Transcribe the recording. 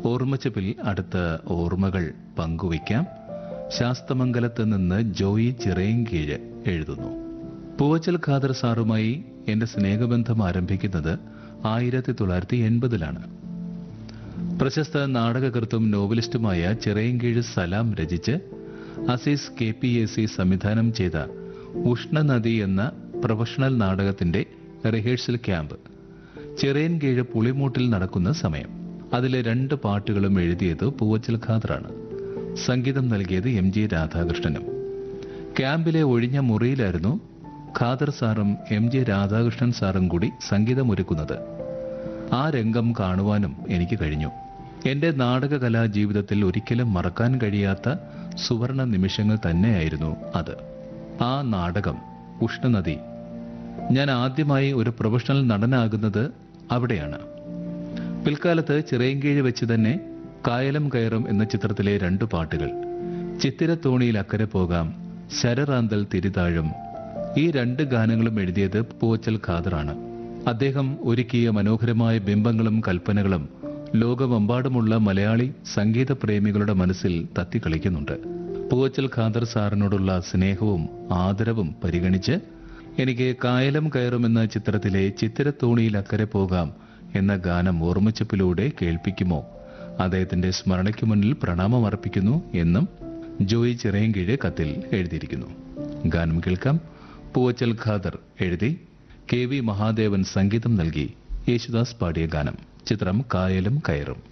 ഓർമ്മച്ചപ്പിൽ അടുത്ത ഓർമ്മകൾ പങ്കുവയ്ക്കാം ശാസ്തമംഗലത്ത് നിന്ന് ജോയി ചിറയൻകീഴ് എഴുതുന്നു പൂവച്ചൽ ഖാദർ സാറുമായി എന്റെ സ്നേഹബന്ധം ആരംഭിക്കുന്നത് ആയിരത്തി തൊള്ളായിരത്തി എൺപതിലാണ് പ്രശസ്ത നാടകകൃത്തും നോവലിസ്റ്റുമായ ചിറയൻകീഴ് സലാം രചിച്ച് Azeez K P A C സംവിധാനം ചെയ്ത ഉഷ്ണനദി എന്ന പ്രൊഫഷണൽ നാടകത്തിന്റെ റിഹേഴ്സൽ ക്യാമ്പ് ചിറയൻകീഴ് പുളിമൂട്ടിൽ നടക്കുന്ന സമയം അതിലെ രണ്ട് പാട്ടുകളും എഴുതിയത് പൂവച്ചൽ ഖാദറാണ് സംഗീതം നൽകിയത് എം ജി രാധാകൃഷ്ണനും ക്യാമ്പിലെ ഒഴിഞ്ഞ മുറിയിലായിരുന്നു ഖാദർ സാറും എം ജെ രാധാകൃഷ്ണൻ സാറും കൂടി സംഗീതമൊരുക്കുന്നത് ആ രംഗം കാണുവാനും എനിക്ക് കഴിഞ്ഞു എന്റെ നാടകകലാ ജീവിതത്തിൽ ഒരിക്കലും മറക്കാൻ കഴിയാത്ത സുവർണ നിമിഷങ്ങൾ തന്നെയായിരുന്നു അത് ആ നാടകം ഉഷ്ണനദി ഞാൻ ആദ്യമായി ഒരു പ്രൊഫഷണൽ നടനാകുന്നത് അവിടെയാണ് പിൽക്കാലത്ത് ചിറയൻകീഴ് വെച്ച് തന്നെ കായലം കയറും എന്ന ചിത്രത്തിലെ രണ്ടു പാട്ടുകൾ ചിത്തിരത്തോണിയിൽ അക്കരെ പോകാം ശരറാന്തൽ തിരിതാഴും ഈ രണ്ട് ഗാനങ്ങളും എഴുതിയത് പൂവച്ചൽ ഖാദറാണ് അദ്ദേഹം ഒരുക്കിയ മനോഹരമായ ബിംബങ്ങളും കൽപ്പനകളും ലോകമെമ്പാടുമുള്ള മലയാളി സംഗീത പ്രേമികളുടെ മനസ്സിൽ തത്തിക്കളിക്കുന്നുണ്ട് പൂവച്ചൽ ഖാദർ സാറിനോടുള്ള സ്നേഹവും ആദരവും പരിഗണിച്ച് എനിക്ക് കായലം കയറുമെന്ന ചിത്രത്തിലെ ചിത്തിരത്തോണിയിൽ അക്കരെ പോകാം എന്ന ഗാനം ഓർമ്മച്ചപ്പിലൂടെ കേൾപ്പിക്കുമോ അദ്ദേഹത്തിന്റെ സ്മരണയ്ക്ക് മുന്നിൽ പ്രണാമം അർപ്പിക്കുന്നു എന്നും ജോയി ചിറയൻകീഴ് കത്തിൽ എഴുതിയിരിക്കുന്നു ഗാനം കേൾക്കാം പൂവച്ചൽ ഖാദർ എഴുതി കെ വി മഹാദേവൻ സംഗീതം നൽകി യേശുദാസ് പാടിയ ഗാനം ചിത്രം കായലും കയറും